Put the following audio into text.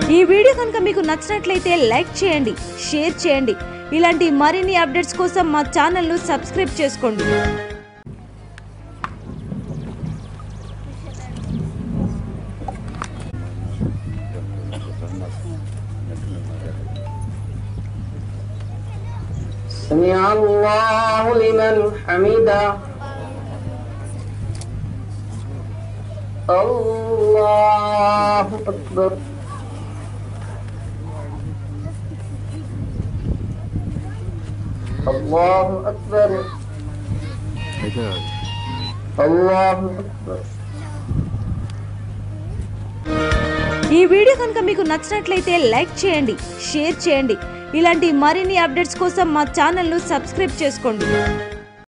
ఈ వీడియో కనుక మీకు నచ్చినట్లయితే లైక్ చేయండి షేర్ చేయండి ఇలాంటి మరిన్ని అప్డేట్స్ కోసం మా ఛానల్ను సబ్స్క్రైబ్ చేసుకోండి سمع الله لمن حمده الله أكبر الله أكبر الله أكبر ఈ వీడియో కనుక మీకు నచ్చినట్లయితే లైక్ చేయండి షేర్ చేయండి ఇలాంటి మరిన్ని అప్డేట్స్ కోసం మా ఛానల్ను సబ్స్క్రైబ్ చేసుకోండి